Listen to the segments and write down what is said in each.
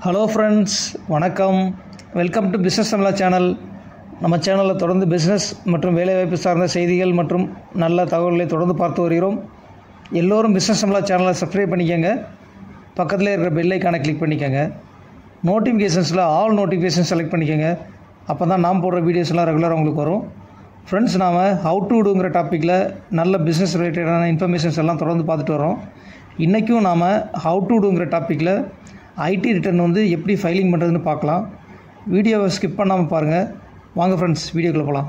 hello friends வணக்கம் welcome to business Tamizha channel நம்ம சேனலில் தொடர்ந்து பிஸ்னஸ் மற்றும் வேலைவாய்ப்பு சார்ந்த செய்திகள் மற்றும் நல்ல தகவல்களை தொடர்ந்து பார்த்து வருகிறோம் எல்லோரும் பிஸ்னஸ் தமிழா சேனலை சப்ஸ்கிரைப் பண்ணிக்கோங்க பக்கத்தில் இருக்கிற பெல் ஐக்கானை கிளிக் பண்ணிக்கோங்க நோட்டிஃபிகேஷன்ஸில் ஆல் நோட்டிஃபிகேஷன் செலக்ட் பண்ணிக்கோங்க அப்போ தான் நாம் போடுற வீடியோஸ்லாம் ரெகுலராக உங்களுக்கு வரும் ஃப்ரெண்ட்ஸ் நாம் ஹவு டு டூங்கிற டாப்பிக்கில் நல்ல பிஸ்னஸ் ரிலேட்டடான இன்ஃபர்மேஷன்ஸ் எல்லாம் தொடர்ந்து பார்த்துட்டு வரோம் இன்றைக்கும் நாம் ஹவு டு டூங்கிற டாப்பிக்கில் ஐடி ரிட்டர்ன் வந்து எப்படி ஃபைலிங் பண்ணுறதுன்னு பார்க்கலாம் வீடியோவை ஸ்கிப் பண்ணாமல் பாருங்கள் வாங்க ஃப்ரெண்ட்ஸ் வீடியோக்குள்ளே போகலாம்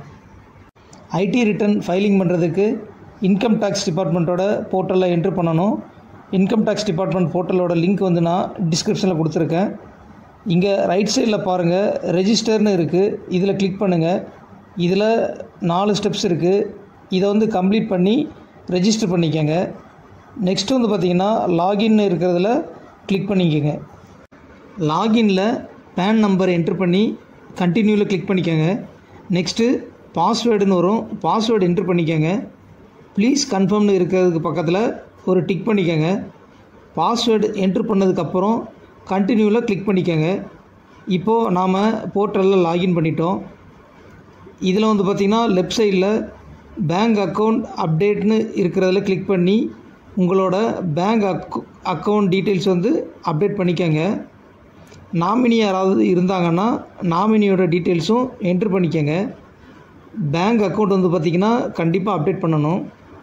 ஐடி ரிட்டர்ன் ஃபைலிங் பண்ணுறதுக்கு இன்கம் டேக்ஸ் டிபார்ட்மெண்ட்டோட போர்ட்டலில் என்ட்ரு பண்ணணும் இன்கம் டேக்ஸ் டிபார்ட்மெண்ட் போர்ட்டலோட லிங்க் வந்து நான் டிஸ்கிரிப்ஷனில் கொடுத்துருக்கேன் இங்கே ரைட் சைடில் பாருங்கள் ரெஜிஸ்டர்னு இருக்குது இதில் கிளிக் பண்ணுங்கள் இதில் நாலு ஸ்டெப்ஸ் இருக்குது இதை வந்து கம்ப்ளீட் பண்ணி ரெஜிஸ்டர் பண்ணிக்கோங்க நெக்ஸ்ட் வந்து பார்த்திங்கன்னா லாகின் இருக்கிறதுல கிளிக் பண்ணிக்கோங்க லாகின்ல பேன் நம்பர் என்ட்ரு பண்ணி கண்டினியூவில் கிளிக் பண்ணிக்கோங்க நெக்ஸ்ட்டு பாஸ்வேர்டுன்னு வரும் பாஸ்வேர்டு என்ட்ரு பண்ணிக்கோங்க ப்ளீஸ் கன்ஃபார்ம்னு இருக்கிறதுக்கு பக்கத்தில் ஒரு டிக் பண்ணிக்கோங்க பாஸ்வேர்டு என்ட்ரு பண்ணதுக்கப்புறம் கண்டினியூவில் கிளிக் பண்ணிக்கோங்க இப்போது நாம் போர்ட்டலில் லாகின் பண்ணிட்டோம் இதில் வந்து பார்த்திங்கன்னா லெஃப்ட் சைடில் பேங்க் அக்கௌண்ட் அப்டேட்னு இருக்கிறதுல கிளிக் பண்ணி உங்களோட பேங்க் அக் அக்கௌண்ட் டீட்டெயில்ஸ் வந்து அப்டேட் பண்ணிக்கோங்க நாமினி யாராவது இருந்தாங்கன்னா நாமினியோட டீட்டெயில்ஸும் என்ட்ரு பண்ணிக்கோங்க பேங்க் அக்கௌண்ட் வந்து பார்த்திங்கன்னா கண்டிப்பாக அப்டேட் பண்ணணும்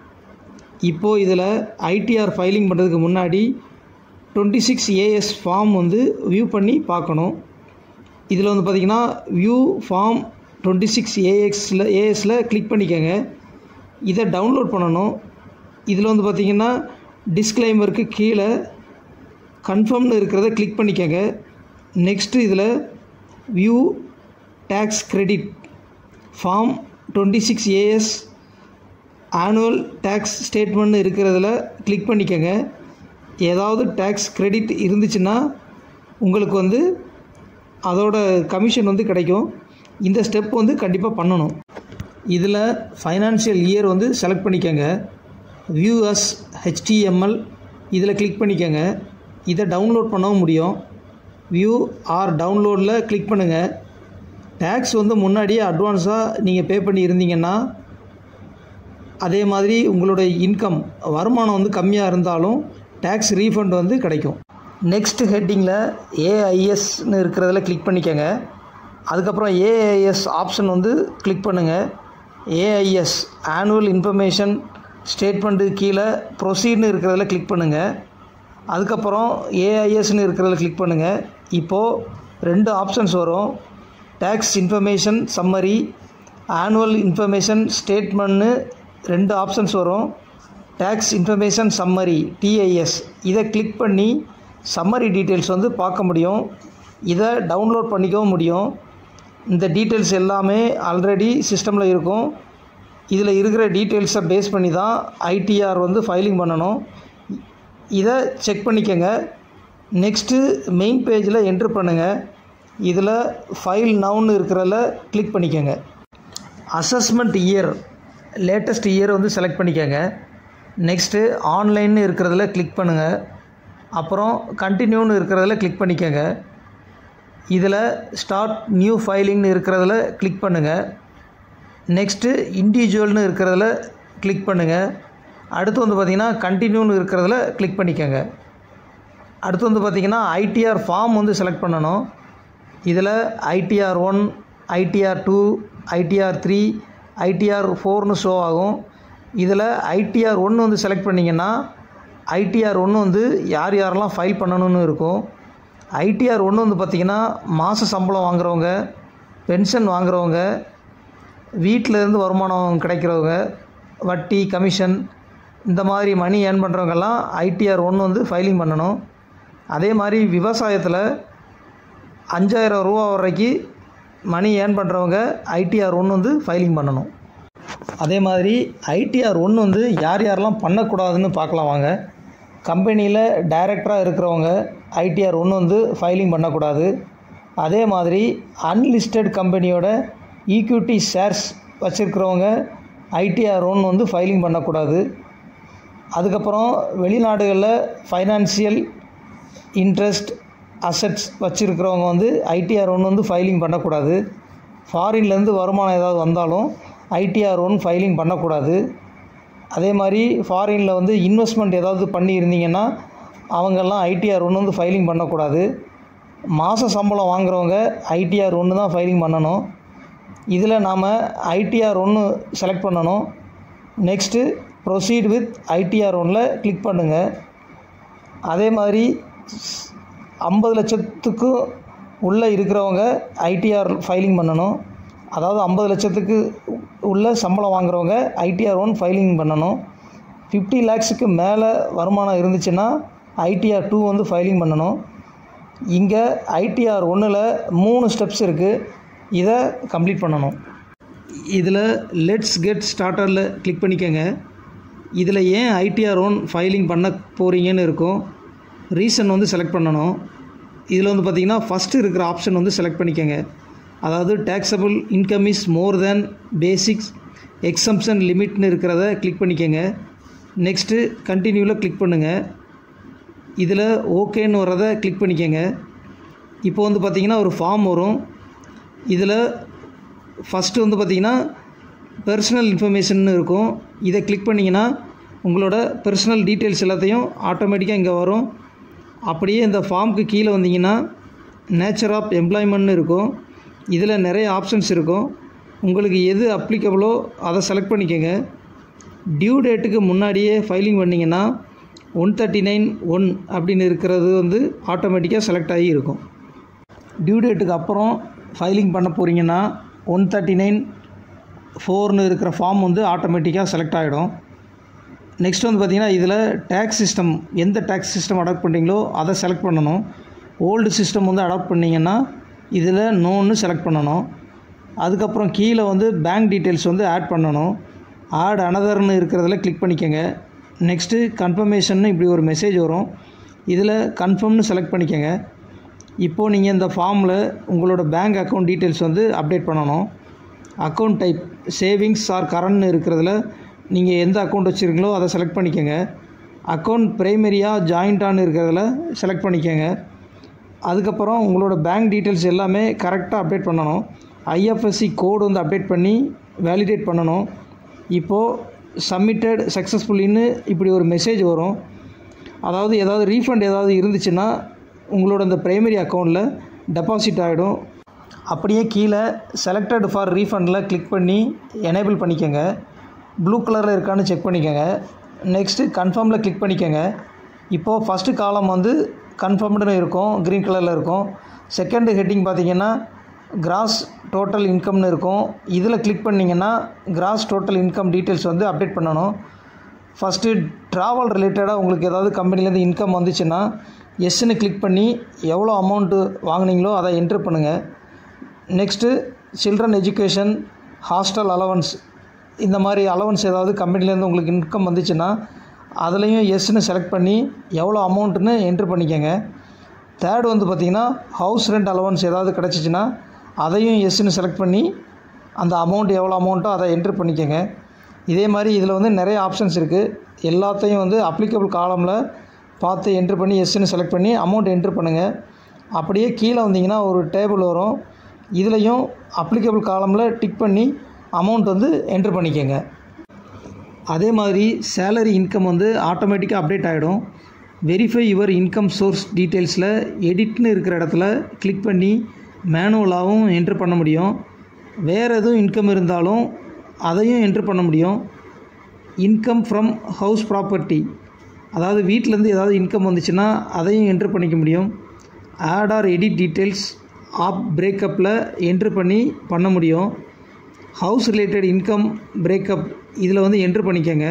இப்போது இதில் ஐடிஆர் ஃபைலிங் பண்ணுறதுக்கு முன்னாடி டுவெண்ட்டி சிக்ஸ் ஏஎஸ் ஃபார்ம் வந்து வியூ பண்ணி பார்க்கணும் இதில் வந்து பார்த்திங்கன்னா வியூ ஃபார்ம் டுவெண்ட்டி சிக்ஸ் ஏஎக்ஸில் ஏஎஸில் கிளிக் பண்ணிக்கோங்க இதை டவுன்லோட் பண்ணணும் இதில் வந்து பார்த்திங்கன்னா டிஸ்க்ளைமருக்கு கீழே கன்ஃபார்ம்னு இருக்கிறத கிளிக் பண்ணிக்கோங்க நெக்ஸ்ட்டு இதில் view tax credit form twenty six AS annual tax statement இருக்கிறதுல கிளிக் பண்ணிக்கோங்க ஏதாவது டேக்ஸ் கிரெடிட் இருந்துச்சுன்னா உங்களுக்கு வந்து அதோட கமிஷன் வந்து கிடைக்கும் இந்த ஸ்டெப் வந்து கண்டிப்பாக பண்ணணும் இதில் ஃபைனான்ஷியல் இயர் வந்து செலக்ட் பண்ணிக்கோங்க வியூஎஸ் ஹெச்டிஎம்எல் இதில் கிளிக் பண்ணிக்கோங்க இதை டவுன்லோட் பண்ணவும் முடியும் வியூ ஆர் டவுன்லோடில் கிளிக் பண்ணுங்கள் டேக்ஸ் வந்து முன்னாடியே அட்வான்ஸாக நீங்கள் பே பண்ணி இருந்தீங்கன்னா அதே மாதிரி உங்களோட இன்கம் வருமானம் வந்து கம்மியாக இருந்தாலும் டேக்ஸ் ரீஃபண்ட் வந்து கிடைக்கும் நெக்ஸ்ட் ஹெட்டிங்கில் ஏஐஎஸ்னு இருக்கிறதுல கிளிக் பண்ணிக்கோங்க அதுக்கப்புறம் ஏஐஎஸ் ஆப்ஷன் வந்து கிளிக் பண்ணுங்கள் ஏஐஎஸ் ஆனுவல் இன்ஃபர்மேஷன் ஸ்டேட்மெண்ட்டு கீழே ப்ரொசீட்னு இருக்கிறதுல கிளிக் பண்ணுங்கள் அதுக்கப்புறம் ஏஐஎஸ்னு இருக்கிறதுல கிளிக் பண்ணுங்கள் இப்போது ரெண்டு ஆப்ஷன்ஸ் வரும் tax information summary annual information ஸ்டேட்மெண்ட்னு ரெண்டு ஆப்ஷன்ஸ் வரும் டேக்ஸ் இன்ஃபர்மேஷன் சம்மரி டிஐஎஸ் இதை கிளிக் பண்ணி சம்மரி டீட்டெயில்ஸ் வந்து பார்க்க முடியும் இதை டவுன்லோட் பண்ணிக்கவும் முடியும் இந்த டீட்டெயில்ஸ் எல்லாமே ஆல்ரெடி சிஸ்டமில் இருக்கும் இதில் இருக்கிற டீட்டெயில்ஸை பேஸ் பண்ணி தான் ஐடிஆர் வந்து ஃபைலிங் பண்ணணும் இதை செக் பண்ணிக்கோங்க நெக்ஸ்ட்டு மெயின் பேஜில் என்ட்ரு பண்ணுங்கள் இதில் ஃபைல் நவுன்னு இருக்கிறதில் கிளிக் பண்ணிக்கோங்க அசஸ்மெண்ட் இயர் லேட்டஸ்ட் இயர் வந்து செலக்ட் பண்ணிக்கோங்க நெக்ஸ்ட்டு ஆன்லைன்னு இருக்கிறதுல கிளிக் பண்ணுங்கள் அப்புறம் கண்டினியூன்னு இருக்கிறதுல கிளிக் பண்ணிக்கோங்க இதில் ஸ்டார்ட் நியூ ஃபைலிங்னு இருக்கிறதுல கிளிக் பண்ணுங்கள் நெக்ஸ்ட்டு இண்டிவிஜுவல்னு இருக்கிறதுல கிளிக் பண்ணுங்கள் அடுத்து வந்து பார்த்திங்கன்னா கண்டினியூன்னு இருக்கிறதுல கிளிக் பண்ணிக்கோங்க அடுத்து வந்து பார்த்திங்கன்னா ஐடிஆர் ஃபார்ம் வந்து செலக்ட் பண்ணணும் இதில் ITR one ITR two ITR three ITR ஃபோர்னு ஷோ ஆகும் இதில் ஐடிஆர் ஒன்று வந்து செலக்ட் பண்ணிங்கன்னா ஐடிஆர் ஒன்று வந்து யார் யாரெல்லாம் ஃபைல் பண்ணணும்னு இருக்கும் ஐடிஆர் ஒன்று வந்து பார்த்திங்கன்னா மாத சம்பளம் வாங்குறவங்க பென்ஷன் வாங்குறவங்க வீட்டிலேருந்து வருமானம் கிடைக்கிறவங்க வட்டி கமிஷன் இந்த மாதிரி மணி ஏர்ன் பண்ணுறவங்கெல்லாம் ஐடிஆர் ஒன்று வந்து ஃபைலிங் பண்ணணும் அதே மாதிரி விவசாயத்தில் அஞ்சாயிரம் ரூபா வரைக்கும் மணி ஏர்ன் பண்ணுறவங்க ஐடிஆர் ஒன்று வந்து ஃபைலிங் பண்ணணும் அதே மாதிரி ஐடிஆர் ஒன்று வந்து யார் யாரெல்லாம் பண்ணக்கூடாதுன்னு பார்க்கலாம் வாங்க கம்பெனியில் டைரக்டராக இருக்கிறவங்க ஐடிஆர் ஒன்று வந்து ஃபைலிங் பண்ணக்கூடாது அதே மாதிரி அன்லிஸ்டட் கம்பெனியோட ஈக்விட்டி ஷேர்ஸ் வச்சுருக்கிறவங்க ஐடிஆர் ஒன்று வந்து ஃபைலிங் பண்ணக்கூடாது அதுக்கப்புறம் வெளிநாடுகளில் ஃபைனான்சியல் இன்ட்ரெஸ்ட் அசட்ஸ் வச்சுருக்கிறவங்க வந்து ஐடிஆர் ஒன் வந்து ஃபைலிங் பண்ணக்கூடாது ஃபாரின்லேருந்து வருமானம் ஏதாவது வந்தாலும் ஐடிஆர் ஒன் ஃபைலிங் பண்ணக்கூடாது அதே மாதிரி ஃபாரினில் வந்து இன்வெஸ்ட்மெண்ட் ஏதாவது பண்ணியிருந்தீங்கன்னா அவங்கெல்லாம் ஐடிஆர் ஒன்று வந்து ஃபைலிங் பண்ணக்கூடாது மாத சம்பளம் வாங்குறவங்க ஐடிஆர் ஒன்று தான் ஃபைலிங் பண்ணணும் இதில் நாம் ஐடிஆர் ஒன்று செலக்ட் பண்ணணும் நெக்ஸ்ட்டு ப்ரொசீட் வித் ஐடிஆர் ஒன்னில் கிளிக் பண்ணுங்கள் அதே மாதிரி ஐம்பது லட்சத்துக்கு உள்ளே இருக்கிறவங்க ஐடிஆர் ஃபைலிங் பண்ணணும் அதாவது ஐம்பது லட்சத்துக்கு உள்ள சம்பளம் வாங்குறவங்க ஐடிஆர் ஒன் ஃபைலிங் பண்ணணும் ஃபிஃப்டி லேக்ஸுக்கு மேலே வருமானம் இருந்துச்சுன்னா ஐடிஆர் டூ வந்து ஃபைலிங் பண்ணணும் இங்கே ஐடிஆர் ஒன்றில் மூணு ஸ்டெப்ஸ் இருக்குது இதை கம்ப்ளீட் பண்ணணும் இதில் லெட்ஸ் கெட் ஸ்டார்டரில் கிளிக் பண்ணிக்கோங்க இதில் ஏன் ஐடிஆர் ஒன் ஃபைலிங் பண்ண போகிறீங்கன்னு இருக்கும் ரீசன் வந்து செலக்ட் பண்ணணும் இதில் வந்து பார்த்திங்கன்னா ஃபஸ்ட்டு இருக்கிற ஆப்ஷன் வந்து செலக்ட் பண்ணிக்கோங்க அதாவது taxable income is more than basics exemption லிமிட்னு இருக்கிறத கிளிக் பண்ணிக்கோங்க நெக்ஸ்ட்டு கண்டினியூவில் கிளிக் பண்ணுங்கள் இதில் ஓகேன்னு வர்றதை கிளிக் பண்ணிக்கோங்க இப்போ வந்து பார்த்திங்கன்னா ஒரு ஃபார்ம் வரும் இதில் ஃபஸ்ட்டு வந்து பார்த்திங்கன்னா பர்சனல் இன்ஃபர்மேஷன் இருக்கும் இதை கிளிக் பண்ணிங்கன்னா உங்களோட பர்சனல் டீட்டெயில்ஸ் எல்லாத்தையும் ஆட்டோமேட்டிக்காக இங்கே வரும் அப்படியே இந்த ஃபார்முக்கு கீழே வந்தீங்கன்னா நேச்சர் ஆஃப் எம்ப்ளாய்மெண்ட்னு இருக்கும் இதில் நிறைய ஆப்ஷன்ஸ் இருக்கும் உங்களுக்கு எது அப்ளிகபிளோ அதை செலக்ட் பண்ணிக்கோங்க டியூ டேட்டுக்கு முன்னாடியே ஃபைலிங் பண்ணிங்கன்னா ஒன் தேர்ட்டி நைன் ஒன் அப்படின்னு இருக்கிறது வந்து ஆட்டோமேட்டிக்காக செலக்ட் ஆகி இருக்கும் டியூ டேட்டுக்கு அப்புறம் ஃபைலிங் பண்ண போகிறீங்கன்னா ஒன் தேர்ட்டி நைன் ஃபோர்னு இருக்கிற ஃபார்ம் வந்து ஆட்டோமேட்டிக்காக செலக்ட் ஆகிடும் நெக்ஸ்ட் வந்து பார்த்திங்கன்னா இதில் டேக்ஸ் சிஸ்டம் எந்த டேக்ஸ் சிஸ்டம் அடாப்ட் பண்ணுறீங்களோ அதை செலக்ட் பண்ணணும் ஓல்டு சிஸ்டம் வந்து அடாப்ட் பண்ணிங்கன்னா இதில் நோன்னு செலக்ட் பண்ணணும் அதுக்கப்புறம் கீழே வந்து பேங்க் டீட்டெயில்ஸ் வந்து ஆட் பண்ணணும் ஆட் அனதர்னு இருக்கிறதுல கிளிக் பண்ணிக்கோங்க நெக்ஸ்ட்டு கன்ஃபர்மேஷன் இப்படி ஒரு மெசேஜ் வரும் இதில் கன்ஃபார்ம்னு செலக்ட் பண்ணிக்கோங்க இப்போது நீங்கள் இந்த ஃபார்மில் உங்களோட பேங்க் அக்கௌண்ட் டீட்டெயில்ஸ் வந்து அப்டேட் பண்ணணும் அக்கௌண்ட் டைப் சேவிங்ஸ் ஆர் கரண்ட்னு இருக்கிறதுல நீங்கள் எந்த அக்கௌண்ட் வச்சுருக்கீங்களோ அதை செலக்ட் பண்ணிக்கோங்க அக்கௌண்ட் ப்ரைமரியாக ஜாயிண்ட்டானு இருக்கிறதுல செலக்ட் பண்ணிக்கோங்க அதுக்கப்புறம் உங்களோட பேங்க் டீட்டெயில்ஸ் எல்லாமே கரெக்டாக அப்டேட் பண்ணணும் ஐஎஃப்எஸ்சி கோடு வந்து அப்டேட் பண்ணி வேலிடேட் பண்ணணும் இப்போது சப்மிட்டட் சக்ஸஸ்ஃபுல்லின்னு இப்படி ஒரு மெசேஜ் வரும் அதாவது ஏதாவது ரீஃபண்ட் ஏதாவது இருந்துச்சுன்னா உங்களோட இந்த ப்ரைமரி அக்கௌண்ட்டில் டெபாசிட் ஆகிடும் அப்படியே கீழே செலக்டட் ஃபார் ரீஃபண்டில் கிளிக் பண்ணி எனேபிள் பண்ணிக்கோங்க ப்ளூ கலரில் இருக்கான்னு செக் பண்ணிக்கோங்க நெக்ஸ்ட்டு கன்ஃபார்மில் கிளிக் பண்ணிக்கோங்க இப்போது ஃபஸ்ட்டு காலம் வந்து கன்ஃபார்ம்டுன்னு இருக்கும் க்ரீன் கலரில் இருக்கும் செகண்டு ஹெட்டிங் பார்த்தீங்கன்னா கிராஸ் டோட்டல் இன்கம்னு இருக்கும் இதில் கிளிக் பண்ணிங்கன்னா கிராஸ் டோட்டல் இன்கம் டீட்டெயில்ஸ் வந்து அப்டேட் பண்ணணும் ஃபஸ்ட்டு ட்ராவல் ரிலேட்டடாக உங்களுக்கு ஏதாவது கம்பெனிலேருந்து இன்கம் வந்துச்சுன்னா எஸ்ன்னு கிளிக் பண்ணி எவ்வளோ அமௌண்ட்டு வாங்குனீங்களோ அதை என்ட்ரு பண்ணுங்கள் next children education hostel allowance இந்த மாதிரி அலவன்ஸ் ஏதாவது கம்பெனிலேருந்து உங்களுக்கு இன்கம் வந்துச்சுன்னா அதுலேயும் எஸ்ன்னு செலக்ட் பண்ணி எவ்வளோ அமௌண்ட்டுன்னு என்ட்ரு பண்ணிக்கோங்க தேர்ட் வந்து பார்த்திங்கன்னா ஹவுஸ் ரெண்ட் அலவன்ஸ் ஏதாவது கிடச்சிச்சின்னா அதையும் எஸ்ன்னு செலக்ட் பண்ணி அந்த அமௌண்ட் எவ்வளோ அமௌண்ட்டோ அதை என்ட்ரு பண்ணிக்கோங்க இதே மாதிரி இதில் வந்து நிறைய ஆப்ஷன்ஸ் இருக்குது எல்லாத்தையும் வந்து அப்ளிகபிள் காலமில் பார்த்து என்ட்ரு பண்ணி எஸ்ன்னு செலக்ட் பண்ணி அமௌண்ட் என்ட்ரு பண்ணுங்கள் அப்படியே கீழே வந்தீங்கன்னா ஒரு டேபிள் வரும் இதுலேயும் அப்ளிகபிள் காலமில் டிக் பண்ணி அமௌண்ட் வந்து என்ட்ரு பண்ணிக்கோங்க அதே மாதிரி சேலரி இன்கம் வந்து ஆட்டோமேட்டிக்காக அப்டேட் ஆகிடும் வெரிஃபை யுவர் இன்கம் சோர்ஸ் டீட்டெயில்ஸில் எடிட்னு இருக்கிற இடத்துல கிளிக் பண்ணி மேனுவலாகவும் என்ட்ரு பண்ண முடியும் வேறு எதுவும் இன்கம் இருந்தாலும் அதையும் என்ட்ரு பண்ண முடியும் இன்கம் ஃப்ரம் ஹவுஸ் ப்ராப்பர்ட்டி அதாவது வீட்டிலேருந்து ஏதாவது இன்கம் வந்துச்சுன்னா அதையும் என்ட்ரு பண்ணிக்க முடியும் add or edit details of பிரேக்கப்பில் என்ட்ரு பண்ணி பண்ண முடியும் ஹவுஸ் ரிலேட்டட் இன்கம் பிரேக்கப் இதில் வந்து என்ட்ரு பண்ணிக்கோங்க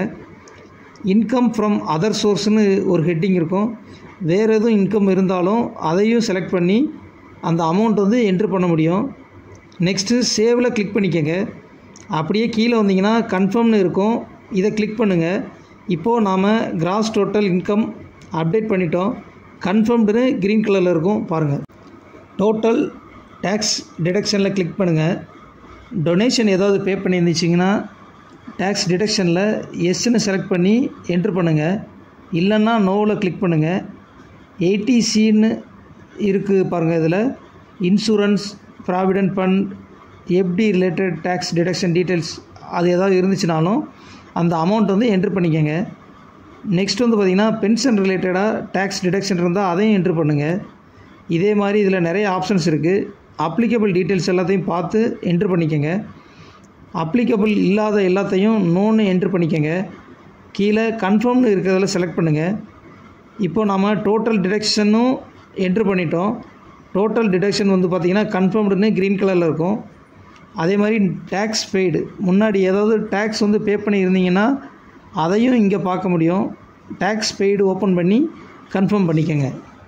இன்கம் ஃப்ரம் அதர் சோர்ஸ்னு ஒரு ஹெட்டிங் இருக்கும் வேறு எதுவும் இன்கம் இருந்தாலும் அதையும் செலக்ட் பண்ணி அந்த அமௌண்ட் வந்து என்ட்ரு பண்ண முடியும் நெக்ஸ்ட்டு சேவில் கிளிக் பண்ணிக்கோங்க அப்படியே கீழே வந்தீங்கன்னா கன்ஃபார்ம்னு இருக்கும் இதை கிளிக் பண்ணுங்கள் இப்போது நாம் கிராஸ் டோட்டல் இன்கம் அப்டேட் பண்ணிட்டோம் கன்ஃபார்ம்டுன்னு க்ரீன் கலரில் இருக்கும் பாருங்கள் டோட்டல் டேக்ஸ் டிடக்ஷனில் கிளிக் பண்ணுங்கள் டொனேஷன் ஏதாவது பே பண்ணியிருந்துச்சிங்கன்னா டேக்ஸ் டிடக்ஷனில் எஸ்ன்னு செலக்ட் பண்ணி என்ட்ரு பண்ணுங்கள் இல்லைன்னா நோவில் கிளிக் பண்ணுங்கள் எயிட்டி சின்னு இருக்குது பாருங்கள் இதில் insurance provident fund FD related tax deduction details அது ஏதாவது இருந்துச்சுனாலும் அந்த அமௌண்ட் வந்து என்ட்ரு பண்ணிக்கோங்க நெக்ஸ்ட் வந்து பார்த்திங்கன்னா பென்ஷன் ரிலேட்டடாக டேக்ஸ் டிடக்ஷன் இருந்தால் அதையும் என்ட்ரு பண்ணுங்கள் இதே மாதிரி இதில் நிறைய ஆப்ஷன்ஸ் இருக்குது அப்ளிகபிள் டீட்டெயில்ஸ் எல்லாத்தையும் பார்த்து என்ட்ரு பண்ணிக்கோங்க அப்ளிகபிள் இல்லாத எல்லாத்தையும் நோன்னு என்ட்ரு பண்ணிக்கோங்க கீழே கன்ஃபார்ம்னு இருக்கிறதுல செலக்ட் பண்ணுங்கள் இப்போது நம்ம டோட்டல் டிடக்ஷனும் என்ட்ரு பண்ணிட்டோம் டோட்டல் டிடக்ஷன் வந்து பார்த்திங்கன்னா கன்ஃபார்ம்டுன்னு க்ரீன் கலரில் இருக்கும் அதே மாதிரி டேக்ஸ் பெய்டு முன்னாடி ஏதாவது டேக்ஸ் வந்து பே பண்ணியிருந்தீங்கன்னா அதையும் இங்கே பார்க்க முடியும் டேக்ஸ் பெய்டு ஓப்பன் பண்ணி கன்ஃபார்ம் பண்ணிக்கோங்க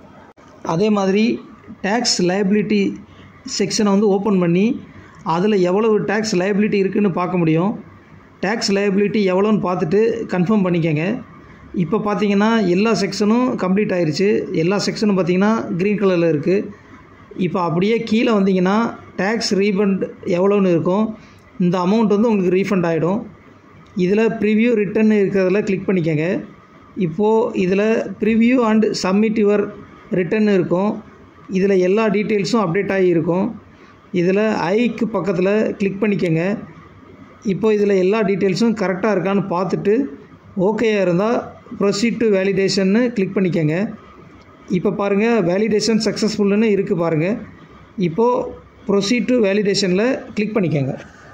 அதே மாதிரி டேக்ஸ் லைபிலிட்டி செக்ஷனை வந்து ஓப்பன் பண்ணி அதில் எவ்வளவு டேக்ஸ் லைபிலிட்டி இருக்குதுன்னு பார்க்க முடியும் டேக்ஸ் லைபிலிட்டி எவ்வளோன்னு பார்த்துட்டு கன்ஃபார்ம் பண்ணிக்கோங்க இப்போ பார்த்தீங்கன்னா எல்லா செக்ஷனும் கம்ப்ளீட் ஆயிடுச்சு எல்லா செக்ஷனும் பார்த்தீங்கன்னா க்ரீன் கலரில் இருக்குது இப்போ அப்படியே கீழே வந்தீங்கன்னா டேக்ஸ் ரீஃபண்ட் எவ்வளோன்னு இருக்கும் இந்த அமௌண்ட் வந்து உங்களுக்கு ரீஃபண்ட் ஆகிடும் இதில் ப்ரிவ்யூ ரிட்டன் இருக்கிறதுல கிளிக் பண்ணிக்கோங்க இப்போது இதில் preview and submit your return இருக்கும் இதில் எல்லா டீட்டெயில்ஸும் அப்டேட் ஆகி இருக்கும் இதில் ஐக்கு பக்கத்தில் கிளிக் பண்ணிக்கோங்க இப்போ இதில் எல்லா டீட்டெயில்ஸும் கரெக்டாக இருக்கான்னு பார்த்துட்டு ஓகேயாக இருந்தால் ப்ரொசீட் டு வேலிடேஷன்னு கிளிக் பண்ணிக்கோங்க இப்போ பாருங்கள் வேலிடேஷன் சக்ஸஸ்ஃபுல்லுன்னு இருக்குது பாருங்கள் இப்போது ப்ரொசீட் டு வேலிடேஷனில் கிளிக் பண்ணிக்கோங்க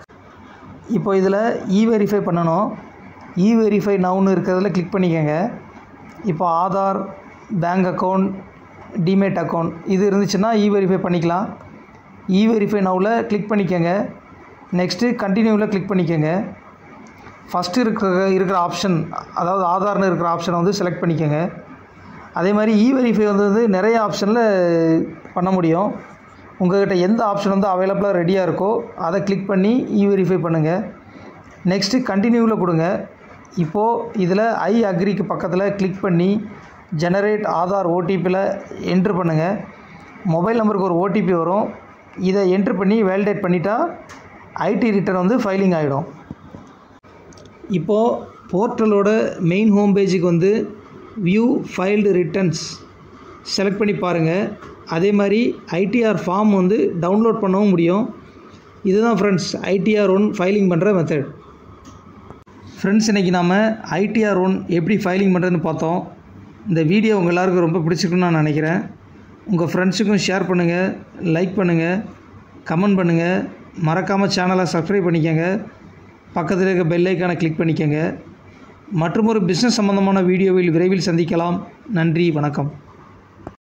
இப்போ இதில் இ வெரிஃபை பண்ணணும் இ வெரிஃபை நவுன்னு இருக்கிறதுல கிளிக் பண்ணிக்கோங்க இப்போ Aadhaar bank account demat account இது இருந்துச்சுன்னா இ வெரிஃபை பண்ணிக்கலாம் இ வெரிஃபை நவுவில் கிளிக் பண்ணிக்கோங்க நெக்ஸ்ட்டு கண்டினியூவில் கிளிக் பண்ணிக்கோங்க ஃபஸ்ட்டு இருக்கிற இருக்கிற ஆப்ஷன் அதாவது ஆதார்னு இருக்கிற ஆப்ஷனை வந்து செலக்ட் பண்ணிக்கோங்க அதே மாதிரி இ வெரிஃபை வந்து வந்து நிறைய ஆப்ஷனில் பண்ண முடியும் உங்கள்கிட்ட எந்த ஆப்ஷன் வந்து அவைலபிளாக ரெடியாக இருக்கோ அதை கிளிக் பண்ணி இ வெரிஃபை பண்ணுங்கள் நெக்ஸ்ட்டு கண்டினியூவில் கொடுங்க இப்போது இதில் ஐ அக்ரிக்கு பக்கத்தில் கிளிக் பண்ணி ஜெனரேட் ஆதார் ஓடிபியில் என்ட்ரு பண்ணுங்கள் மொபைல் நம்பருக்கு ஒரு ஓடிபி வரும் இதை என்ட்ரு பண்ணி வேலிடேட் பண்ணிட்டா ஐடி ரிட்டர்ன் வந்து ஃபைலிங் ஆகிடும் இப்போது போர்ட்டலோட மெயின் ஹோம் பேஜுக்கு வந்து வியூ ஃபைல்டு ரிட்டர்ன்ஸ் செலக்ட் பண்ணி பாருங்கள் அதே மாதிரி ஐடிஆர் ஃபார்ம் வந்து டவுன்லோட் பண்ணவும் முடியும் இதுதான் ஃப்ரெண்ட்ஸ் ஐடிஆர் ஒன் ஃபைலிங் பண்ணுற மெத்தட் ஃப்ரெண்ட்ஸ் இன்றைக்கி நாம் ஐடிஆர் ஒன் எப்படி ஃபைலிங் பண்ணுறதுன்னு பார்த்தோம் இந்த வீடியோ உங்கள் எல்லாருக்கும் ரொம்ப பிடிச்சிருக்குன்னு நான் நினைக்கிறேன் உங்கள் ஃப்ரெண்ட்ஸுக்கும் ஷேர் பண்ணுங்கள் லைக் பண்ணுங்கள் கமெண்ட் பண்ணுங்கள் மறக்காமல் சேனலை சப்ஸ்கிரைப் பண்ணிக்கோங்க பக்கத்தில் இருக்க பெல் ஐக்கானை கிளிக் பண்ணிக்கோங்க மற்றும் ஒரு பிஸ்னஸ் சம்பந்தமான வீடியோவில் விரைவில் சந்திக்கலாம் நன்றி வணக்கம்